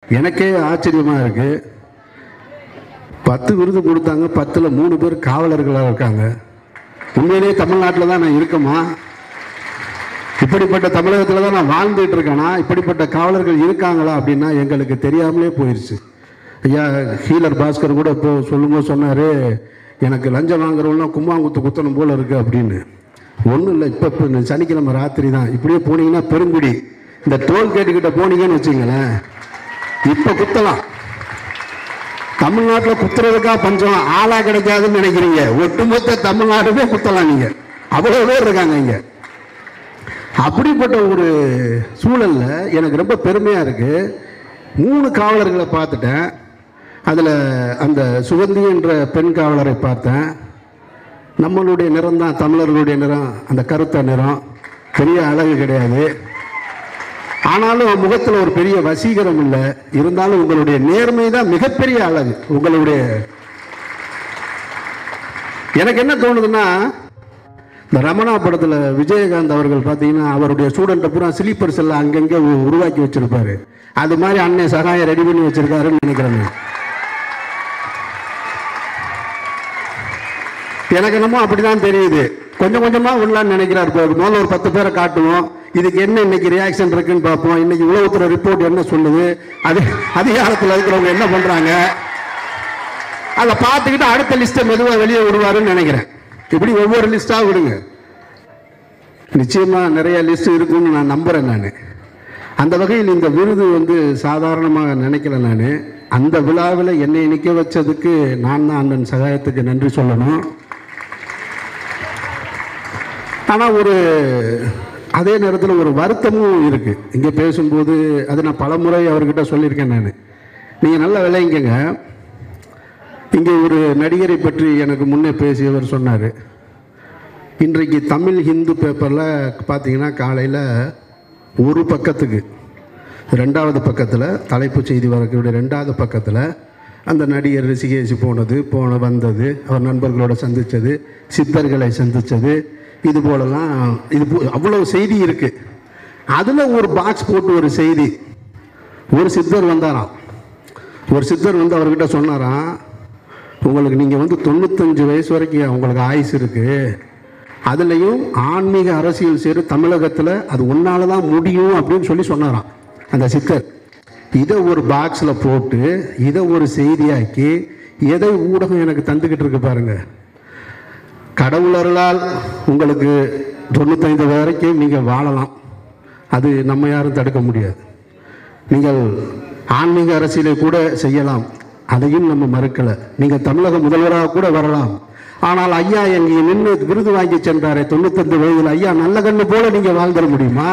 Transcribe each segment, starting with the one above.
எனக்கே ஆச்சரியமாக இருக்கு பத்து விருது கொடுத்தாங்க பத்தில் மூணு பேர் காவலர்களாக இருக்காங்க உண்மையிலேயே தமிழ்நாட்டில் தான் நான் இருக்கமா இப்படிப்பட்ட தமிழகத்தில் தான் நான் வாழ்ந்துட்டு இருக்கேனா இப்படிப்பட்ட காவலர்கள் இருக்காங்களா அப்படின்னா எங்களுக்கு தெரியாமலே போயிடுச்சு ஐயா ஹீலர் பாஸ்கர் கூட இப்போ சொல்லும்போது சொன்னார் எனக்கு லஞ்சம் வாங்குறவங்களாம் கும்மாங்குத்து குத்தணும் போல இருக்கு அப்படின்னு ஒன்றும் இல்லை இப்போ இப்போ இந்த சனிக்கிழமை ராத்திரி தான் இப்படியே போனீங்கன்னா பெருங்குடி இந்த டோல் கேட்டுக்கிட்ட போனீங்கன்னு வச்சுங்களேன் இப்போ குத்தலாம் தமிழ்நாட்டில் குத்துறதுக்காக பஞ்சம் ஆளா கிடைக்காதுன்னு நினைக்கிறீங்க ஒட்டுமொத்த தமிழ்நாடுமே குத்தலாம் நீங்க அவ்வளோ பேர் இருக்காங்க இங்க அப்படிப்பட்ட ஒரு சூழல்ல எனக்கு ரொம்ப பெருமையா இருக்கு மூணு காவலர்களை பார்த்துட்டேன் அதில் அந்த சுகந்தி என்ற பெண் காவலரை பார்த்தேன் நம்மளுடைய நிறம் தான் தமிழர்களுடைய நிறம் அந்த கருத்த நிறம் பெரிய அழகு கிடையாது ஆனாலும் முகத்தில் ஒரு பெரிய வசீகரம் இல்லை இருந்தாலும் உங்களுடைய நேர்மை தான் மிகப்பெரிய அழகு உங்களுடைய எனக்கு என்ன தோணுதுன்னா இந்த ரமணா படத்தில் விஜயகாந்த் அவர்கள் பார்த்தீங்கன்னா அவருடைய ஸ்டூடெண்ட்டை பூரா ஸ்லீப்பர்ஸ் எல்லாம் அங்கங்கே உ- உருவாக்கி வச்சிருப்பாரு அது மாதிரி அண்ணன் சகாயம் ரெடி பண்ணி வச்சிருக்காருன்னு நினைக்கிறேன் நான். எனக்கு என்னமோ அப்படிதான் தெரியுது கொஞ்சம் கொஞ்சமா உள்ளான்னு நினைக்கிறார் இப்போ முதல்ல ஒரு பத்து பேரை காட்டுவோம் இதுக்கு என்ன இன்னைக்கு ரியாக்ஷன் இருக்குன்னு பார்ப்போம் இன்னைக்கு உளவுத்துறை ரிப்போர்ட் என்ன சொல்லுது அது அதிகாரத்தில் இருக்கிறவங்க என்ன பண்றாங்க அதை பார்த்துக்கிட்டு அடுத்த லிஸ்ட்டை மெதுவாக வெளியே விடுவாருன்னு நினைக்கிறேன் இப்படி ஒவ்வொரு லிஸ்ட்டாக விடுங்க நிச்சயமா நிறைய லிஸ்ட் இருக்குன்னு நான் நம்புறேன் நான் அந்த வகையில் இந்த விருது வந்து சாதாரணமாக நினைக்கல நான் அந்த விழாவில் என்னை நிற்க வச்சதுக்கு நான் தான் அண்ணன் சகாயத்துக்கு நன்றி சொல்லணும் ஆனால் ஒரு அதே நேரத்தில் ஒரு வருத்தமும் இருக்கு இங்கே பேசும்போது அது நான் பலமுறை அவர்கிட்ட சொல்லியிருக்கேன் நான் நீங்கள் நல்லா விளையுங்க இங்கே ஒரு நடிகரை பற்றி எனக்கு முன்னே பேசியவர் சொன்னார் இன்றைக்கு தமிழ் ஹிந்து பேப்பரில் பார்த்தீங்கன்னா காலையில் ஒரு பக்கத்துக்கு ரெண்டாவது பக்கத்தில் தலைப்புச் செய்தி வரக்கூடிய ரெண்டாவது பக்கத்தில் அந்த நடிகர் ரிஷிகேஷ் போனது போன வந்தது அவர் நண்பர்களோட சந்தித்தது சித்தர்களை சந்தித்தது இது போலலாம் இது போ- அவ்வளவு செய்தி இருக்குது அதில் ஒரு பாக்ஸ் போட்டு ஒரு செய்தி ஒரு சித்தர் வந்தாராம் ஒரு சித்தர் வந்து அவர்கிட்ட சொன்னாராம் உங்களுக்கு நீங்கள் வந்து தொண்ணூத்தஞ்சு வயசு வரைக்கும் உங்களுக்கு ஆயுசு இருக்குது அதுலேயும் ஆன்மீக அரசியல் சேரு தமிழகத்தில் அது உன்னால தான் முடியும் அப்படின்னு சொல்லி சொன்னாராம் அந்த சித்தர் இதை ஒரு பாக்ஸில் போட்டு இதை ஒரு செய்தியாக்கி எதை ஊடகம் எனக்கு தந்துக்கிட்டு இருக்கு பாருங்க கடவுளர்களால் உங்களுக்கு தொண்ணூத்தைந்து வரைக்கும் நீங்கள் வாழலாம் அது நம்ம யாரும் தடுக்க முடியாது நீங்கள் ஆன்மீக அரசியலை கூட செய்யலாம் அதையும் நம்ம மறுக்கல நீங்க தமிழக முதல்வராக கூட வரலாம் ஆனால் ஐயா எங்க நின்று விருது வாங்கி சென்றாரே தொண்ணூத்தஞ்சு வயதில் ஐயா நல்ல கண்ணு போல நீங்க வாழ்ந்துட முடியுமா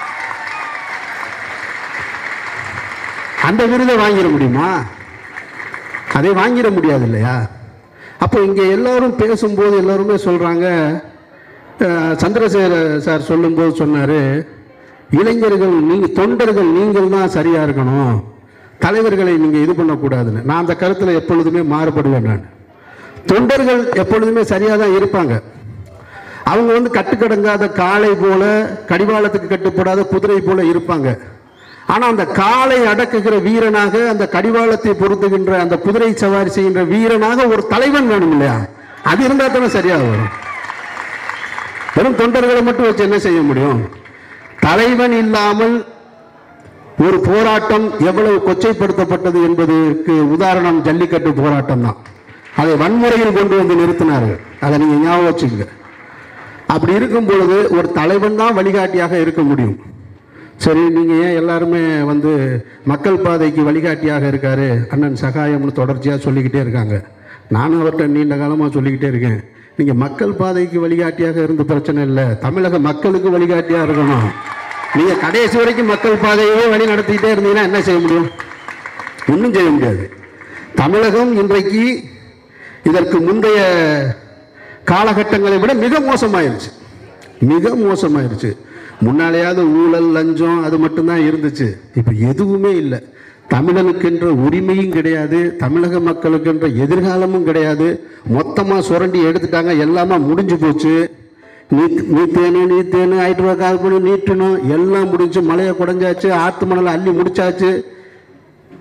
அந்த விருதை வாங்கிட முடியுமா அதை வாங்கிட முடியாது இல்லையா அப்போ இங்கே எல்லாரும் பேசும்போது எல்லாருமே சொல்கிறாங்க சந்திரசேகர சார் சொல்லும்போது சொன்னார் இளைஞர்கள் நீங்கள் தொண்டர்கள் நீங்கள் தான் சரியாக இருக்கணும் தலைவர்களை நீங்கள் இது பண்ணக்கூடாதுன்னு நான் அந்த கருத்தில் எப்பொழுதுமே மாறுபடுவேன் நான் தொண்டர்கள் எப்பொழுதுமே சரியாக தான் இருப்பாங்க அவங்க வந்து கட்டுக்கடங்காத காளை போல கடிவாளத்துக்கு கட்டுப்படாத குதிரை போல இருப்பாங்க ஆனா அந்த காளை அடக்குகிற வீரனாக அந்த கடிவாளத்தை பொருத்துகின்ற அந்த குதிரை சவாரி செய்கின்ற வீரனாக ஒரு தலைவன் வேணும் இல்லையா அது இருந்தா தானே சரியாக வரும் வெறும் தொண்டர்களை மட்டும் வச்சு என்ன செய்ய முடியும் தலைவன் இல்லாமல் ஒரு போராட்டம் எவ்வளவு கொச்சைப்படுத்தப்பட்டது என்பதற்கு உதாரணம் ஜல்லிக்கட்டு போராட்டம் தான் அதை வன்முறையில் கொண்டு வந்து நிறுத்தினார்கள் அதை நீங்க ஞாபகம் வச்சுக்கங்க அப்படி இருக்கும் பொழுது ஒரு தலைவன் தான் வழிகாட்டியாக இருக்க முடியும் சரி நீங்க ஏன் எல்லாருமே வந்து மக்கள் பாதைக்கு வழிகாட்டியாக இருக்காரு அண்ணன் சகாயம்னு தொடர்ச்சியாக சொல்லிக்கிட்டே இருக்காங்க நானும் அவர்கிட்ட நீண்ட காலமாக சொல்லிக்கிட்டே இருக்கேன் நீங்க மக்கள் பாதைக்கு வழிகாட்டியாக இருந்து பிரச்சனை இல்லை தமிழக மக்களுக்கு வழிகாட்டியாக இருக்கணும் நீங்க கடைசி வரைக்கும் மக்கள் பாதையவே வழி நடத்திக்கிட்டே இருந்தீங்கன்னா என்ன செய்ய முடியும் ஒன்றும் செய்ய முடியாது தமிழகம் இன்றைக்கு இதற்கு முந்தைய காலகட்டங்களை விட மிக மோசமாயிருச்சு மிக மோசமாயிருச்சு முன்னாலேயாவது ஊழல் லஞ்சம் அது மட்டும்தான் இருந்துச்சு இப்போ எதுவுமே இல்லை தமிழனுக்கென்ற உரிமையும் கிடையாது தமிழக மக்களுக்கென்ற எதிர்காலமும் கிடையாது மொத்தமாக சுரண்டி எடுத்துட்டாங்க எல்லாமே முடிஞ்சு போச்சு நீ நீத்தேனு நீத்தேனு ஹைட்ரோ கார்பனு நீட்டணும் எல்லாம் முடிஞ்சு மலையை குடைஞ்சாச்சு ஆத்து மணலை அள்ளி முடிச்சாச்சு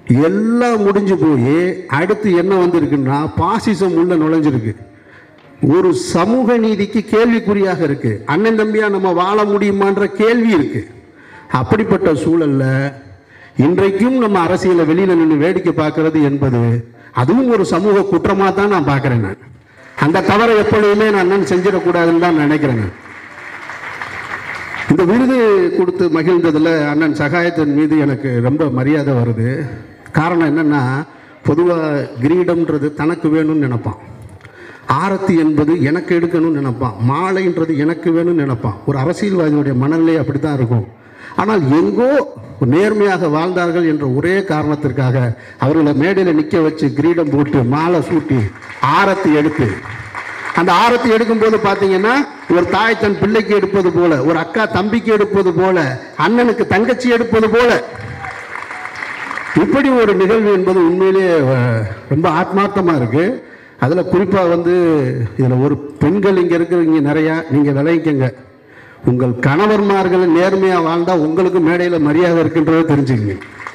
எல்லாம் முடிஞ்சு போய் அடுத்து என்ன வந்திருக்குன்னா பாசிசம் உள்ள நுழைஞ்சிருக்கு ஒரு சமூக நீதிக்கு கேள்விக்குறியாக இருக்கு அண்ணன் தம்பியா நம்ம வாழ முடியுமான்ற கேள்வி இருக்கு அப்படிப்பட்ட சூழல்ல இன்றைக்கும் நம்ம அரசியலை வெளியில நின்று வேடிக்கை பார்க்கிறது என்பது அதுவும் ஒரு சமூக குற்றமா தான் நான் பார்க்கிறேன் நான் அந்த தவறை எப்பொழுதுமே நான் அண்ணன் செஞ்சிடக்கூடாதுன்னு தான் நினைக்கிறேன் நான். இந்த விருது கொடுத்து மகிழ்ந்ததில் அண்ணன் சகாயத்தின் மீது எனக்கு ரொம்ப மரியாதை வருது காரணம் என்னன்னா பொதுவாக கிரீடம்ன்றது தனக்கு வேணும்னு நினைப்பான் ஆரத்தி என்பது எனக்கு எடுக்கணும்னு நினைப்பான் மாலைன்றது எனக்கு வேணும்னு நினைப்பான் ஒரு அரசியல்வாதியுடைய மனநிலை அப்படி தான் இருக்கும் ஆனால் எங்கோ நேர்மையாக வாழ்ந்தார்கள் என்ற ஒரே காரணத்திற்காக அவர்களை மேடையில் நிற்க வச்சு கிரீடம் போட்டு மாலை சூட்டி ஆரத்தி எடுத்து அந்த ஆரத்தி எடுக்கும்போது பார்த்தீங்கன்னா ஒரு தாய் தன் பிள்ளைக்கு எடுப்பது போல ஒரு அக்கா தம்பிக்கு எடுப்பது போல அண்ணனுக்கு தங்கச்சி எடுப்பது போல இப்படி ஒரு நிகழ்வு என்பது உண்மையிலேயே அஹ், ரொம்ப ஆத்மார்த்தமா இருக்கு அதுல குறிப்பா வந்து இதுல ஒரு பெண்கள் இங்க இருக்கிறவங்க நிறையா நீங்க விளைவிக்கங்க உங்கள் கணவர்மார்கள் நேர்மையா வாழ்ந்தா உங்களுக்கு மேடையில மரியாதை இருக்குன்றதை தெரிஞ்சுக்கங்க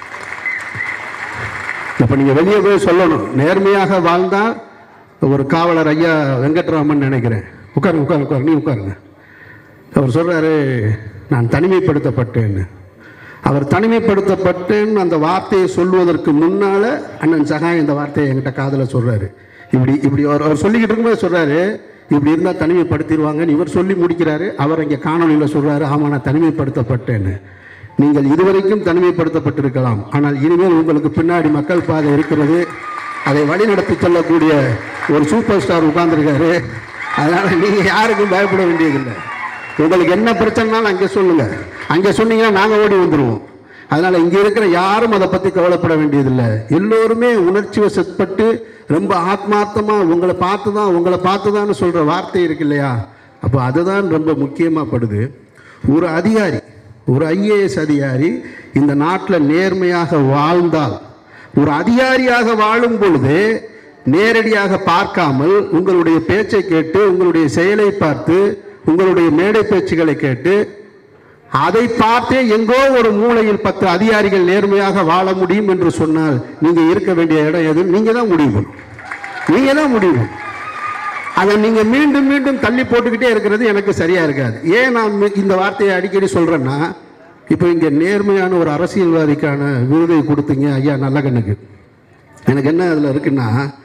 இப்ப நீங்க வெளியே போய் சொல்லணும் நேர்மையாக வாழ்ந்தா ஒரு காவலர் ஐயா வெங்கட்ராமன் நினைக்கிறேன் உட்காருங்க உட்காருங்க உட்காரு நீ உட்காருங்க அவர் சொல்றாரு நான் தனிமைப்படுத்தப்பட்டேன்னு அவர் தனிமைப்படுத்தப்பட்டேன்னு அந்த வார்த்தையை சொல்வதற்கு முன்னால அண்ணன் சகாயம் இந்த வார்த்தையை என்கிட்ட காதுல சொல்றாரு இப்படி இப்படி அவர் அவர் சொல்லிக்கிட்டு இருக்கும்போது சொல்றாரு இப்படி இருந்தால் தனிமைப்படுத்திடுவாங்கன்னு இவர் சொல்லி முடிக்கிறாரு அவர் இங்கே காணொலியில் சொல்றாரு ஆமா நான் தனிமைப்படுத்தப்பட்டேன்னு நீங்கள் இதுவரைக்கும் தனிமைப்படுத்தப்பட்டிருக்கலாம் ஆனால் இனிமேல் உங்களுக்கு பின்னாடி மக்கள் பாதை இருக்கிறது அதை வழிநடத்தி செல்லக்கூடிய ஒரு சூப்பர் ஸ்டார் உட்கார்ந்துருக்காரு அதனால நீங்க யாருக்கும் பயப்பட வேண்டியதில்லை உங்களுக்கு என்ன பிரச்சனைனாலும் அங்கே சொல்லுங்க அங்கே சொன்னீங்கன்னா நாங்கள் ஓடி வந்துடுவோம் அதனால இங்க இருக்கிற யாரும் அதை பத்தி கவலைப்பட வேண்டியதில்லை எல்லோருமே உணர்ச்சி வசப்பட்டு ரொம்ப ஆத்மார்த்தமா உங்களை பார்த்து தான் உங்களை பார்த்து தான் சொல்ற வார்த்தை இருக்கு இல்லையா அப்போ அதுதான் ரொம்ப முக்கியமா படுது ஒரு அதிகாரி ஒரு ஐஏஎஸ் அதிகாரி இந்த நாட்டில் நேர்மையாக வாழ்ந்தால் ஒரு அதிகாரியாக வாழும் பொழுது நேரடியாக பார்க்காமல் உங்களுடைய பேச்சை கேட்டு உங்களுடைய செயலை பார்த்து உங்களுடைய மேடை பேச்சுகளை கேட்டு அதை பார்த்தே எங்கோ ஒரு மூலையில் பத்து அதிகாரிகள் நேர்மையாக வாழ முடியும் என்று சொன்னால் நீங்க இருக்க வேண்டிய இடம் எது நீங்க தான் முடிவு பண்ணணும். நீங்க தான் முடிவு பண்ணணும். அதை நீங்க மீண்டும் மீண்டும் தள்ளி போட்டுக்கிட்டே இருக்கிறது எனக்கு சரியா இருக்காது ஏன் நான் மி- இந்த வார்த்தையை அடிக்கடி சொல்றேன்னா இப்போ இங்க நேர்மையான ஒரு அரசியல்வாதிக்கான விருதை கொடுத்தீங்க ஐயா நல்லகண்ணுக்கு எனக்கு என்ன அதுல இருக்குன்னா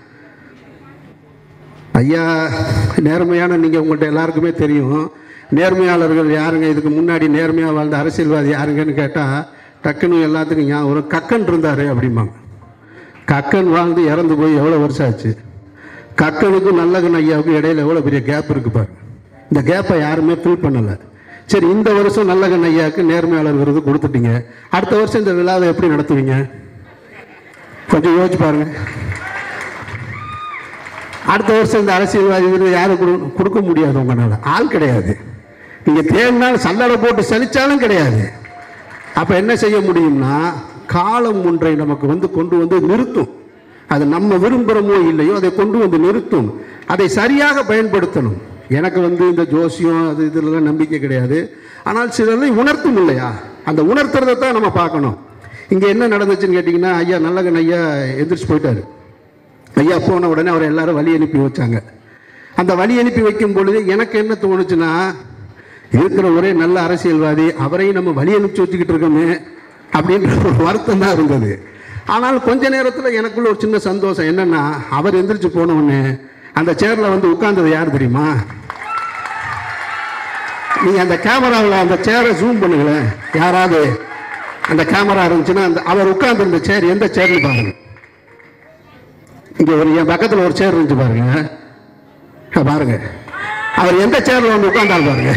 ஐயா நேர்மையான நீங்கள் உங்கள்கிட்ட எல்லாருக்குமே தெரியும் நேர்மையாளர்கள் யாருங்க இதுக்கு முன்னாடி நேர்மையாக வாழ்ந்த அரசியல்வாதி யாருங்கன்னு கேட்டால் டக்குன்னு எல்லாத்துக்கும் ஞாபகம் வரும் கக்கன் இருந்தார் அப்படிம்பாங்க கக்கன் வாழ்ந்து இறந்து போய் எவ்வளோ வருஷம் ஆச்சு கக்கனுக்கும் நல்லகன் ஐயாவுக்கும் இடையில எவ்வளோ பெரிய கேப் இருக்கு பாருங்க இந்த கேப்பை யாருமே ஃபில் பண்ணலை சரி இந்த வருஷம் நல்லகன் ஐயாவுக்கு நேர்மையாளர் விருது கொடுத்துட்டீங்க அடுத்த வருஷம் இந்த விழாவை எப்படி நடத்துவீங்க கொஞ்சம் யோசிச்சு பாருங்க அடுத்த வருஷம் இந்த அரசியல்வாதி விருது யாரும் கொடு- கொடுக்க முடியாது உங்களால ஆள் கிடையாது நீங்க தேடினாலும் சல்லடை போட்டு சலிச்சாலும் கிடையாது அப்ப என்ன செய்ய முடியும்னா காலம் ஒன்றை நமக்கு வந்து கொண்டு வந்து நிறுத்தும் அது நம்ம விரும்புகிறோமோ இல்லையோ அதை கொண்டு வந்து நிறுத்தும் அதை சரியாக பயன்படுத்தணும் எனக்கு வந்து இந்த ஜோசியம் அது இதுலலாம் நம்பிக்கை கிடையாது ஆனால் சிலரை உணர்த்தும் இல்லையா அந்த உணர்த்துறதை தான் நம்ம பார்க்கணும் இங்கே என்ன நடந்துச்சுன்னு கேட்டிங்கன்னா ஐயா நல்லகன் ஐயா எந்திரிச்சு போயிட்டாரு ஐயா போன உடனே அவரை எல்லாரும் வழி அனுப்பி வச்சாங்க அந்த வழி அனுப்பி வைக்கும் பொழுது எனக்கு என்ன தோணுச்சுன்னா இருக்கிற ஒரே நல்ல அரசியல்வாதி அவரையும் நம்ம வழி அனுப்பிச்சு வச்சுக்கிட்டு இருக்கோமே அப்படின்ற ஒரு வருத்தம் தான் இருந்தது ஆனால் கொஞ்ச நேரத்தில் எனக்குள்ள ஒரு சின்ன சந்தோஷம் என்னன்னா அவர் எந்திரிச்சு போன உடனே அந்த சேர்ல வந்து உட்கார்ந்தது யார் தெரியுமா நீங்க அந்த கேமராவில் அந்த சேரை ஜூம் பண்ணுங்களேன் யாராவது அந்த கேமரா இருந்துச்சுன்னா அந்த அவர் உட்கார்ந்து சேர் எந்த சேர்னு பாருங்க இங்க ஒரு என் பக்கத்துல ஒரு சேர் இருந்துச்சு பாருங்க அஹ் பாருங்க அவர் எந்த சேர்ல வந்து உட்கார்ந்தாரு பாருங்க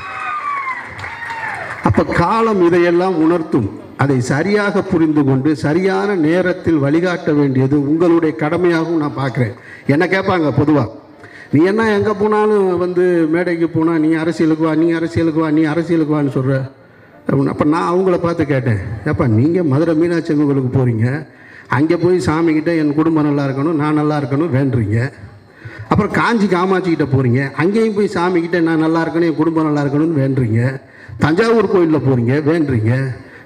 அப்ப காலம் இதையெல்லாம் உணர்த்தும் அதை சரியாக புரிந்து கொண்டு சரியான நேரத்தில் வழிகாட்ட வேண்டியது உங்களுடைய கடமையாகவும் நான் பார்க்குறேன் என்ன கேட்பாங்க பொதுவாக நீ என்ன எங்கே போனாலும் வந்து மேடைக்கு போனால் நீ அரசியலுக்கு வா நீ அரசியலுக்கு வா நீ அரசியலுக்கு வான்னு சொல்கிற அப்போ நான் அவங்கள பார்த்து கேட்டேன் ஏப்பா நீங்கள் மதுரை மீனாட்சி அம்மன் கோயிலுக்கு போகிறீங்க அங்கே போய் சாமிக்கிட்ட என் குடும்பம் நல்லா இருக்கணும் நான் நல்லா இருக்கணும் வேண்டுறீங்க அப்புறம் காஞ்சி காமாட்சி கிட்ட போகிறீங்க அங்கேயும் போய் சாமிக்கிட்ட நான் நல்லா இருக்கணும் என் குடும்பம் நல்லா இருக்கணும்னு வேண்டுறீங்க தஞ்சாவூர் கோயிலில் போகிறீங்க வேண்டுறீங்க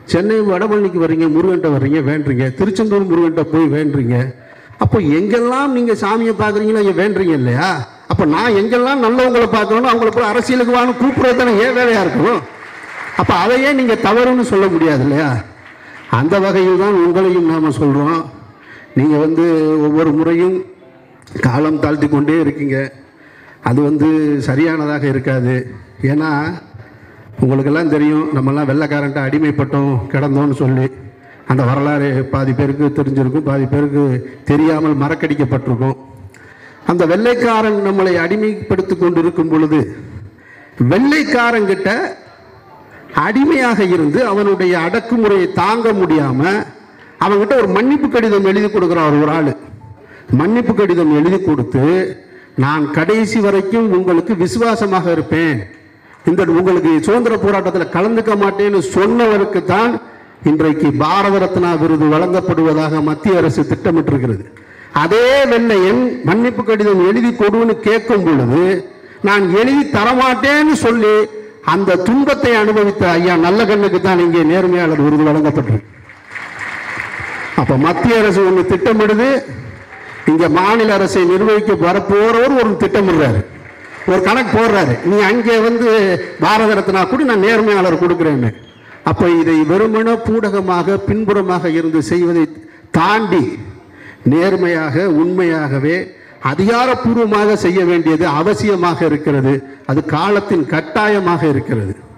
சென்னை வடபழனிக்கு வர்றீங்க முருகன்ட்ட வர்றீங்க வேண்டுறீங்க திருச்செந்தூர் முருகன்ட்ட போய் வேண்டுறீங்க அப்போ எங்கெல்லாம் நீங்க சாமியை பார்க்குறீங்களோ இங்கே வேண்டுறீங்க இல்லையா அப்போ நான் எங்கெல்லாம் நல்லவங்களை பார்க்கணும் அவங்கள போய் அரசியலுக்கு வாங்க கூப்பிடுறது தானே ஏன் வேலையா இருக்கணும் அப்போ அதையே நீங்க தவறுன்னு சொல்ல முடியாது இல்லையா அந்த வகையில் தான் உங்களையும் நாம சொல்றோம் நீங்க வந்து ஒவ்வொரு முறையும் காலம் தாழ்த்தி கொண்டே இருக்கீங்க அது வந்து சரியானதாக இருக்காது ஏன்னா உங்களுக்கெல்லாம் தெரியும் நம்மெல்லாம் வெள்ளைக்காரன்ட்ட அடிமைப்பட்டோம் கிடந்தோம்னு சொல்லி அந்த வரலாறு பாதி பேருக்கு தெரிஞ்சிருக்கும் பாதி பேருக்கு தெரியாமல் மறக்கடிக்கப்பட்டிருக்கும் அந்த வெள்ளைக்காரன் நம்மளை அடிமைப்படுத்தி கொண்டு இருக்கும் பொழுது வெள்ளைக்காரங்கிட்ட அடிமையாக இருந்து அவனுடைய அடக்குமுறையை தாங்க முடியாம அவன்கிட்ட ஒரு மன்னிப்பு கடிதம் எழுதி கொடுக்குறான் ஒரு ஆள் மன்னிப்பு கடிதம் எழுதி கொடுத்து நான் கடைசி வரைக்கும் உங்களுக்கு விசுவாசமாக இருப்பேன் இந்த உங்களுக்கு சுதந்திர போராட்டத்தில் கலந்துக்க மாட்டேன்னு சொன்னவருக்கு தான் இன்றைக்கு பாரத ரத்னா விருது வழங்கப்படுவதாக மத்திய அரசு திட்டமிட்டிருக்கிறது அதே வெள்ளையன் மன்னிப்பு கடிதம் எழுதி கொடுன்னு கேட்கும் பொழுது நான் எழுதி தரமாட்டேன்னு சொல்லி அந்த துன்பத்தை அனுபவித்த ஐயா நல்ல கண்ணுக்கு தான் இங்கே நேர்மையாளர் விருது வழங்கப்பட்டிருக்கு அப்ப மத்திய அரசு ஒன்று திட்டமிடுது இங்க மாநில அரசை நிர்வகிக்க வரப்போறவர் ஒரு திட்டமிடுறாரு ஒரு கணக்கு போடுறாரு நீ அங்கே வந்து பாரத ரத்னா கூட நான் நேர்மையாளர் கொடுக்குறேன்னு அப்ப இதை வெறுமன பூடகமாக பின்புறமாக இருந்து செய்வதை தாண்டி நேர்மையாக உண்மையாகவே அதிகாரப்பூர்வமாக செய்ய வேண்டியது அவசியமாக இருக்கிறது அது காலத்தின் கட்டாயமாக இருக்கிறது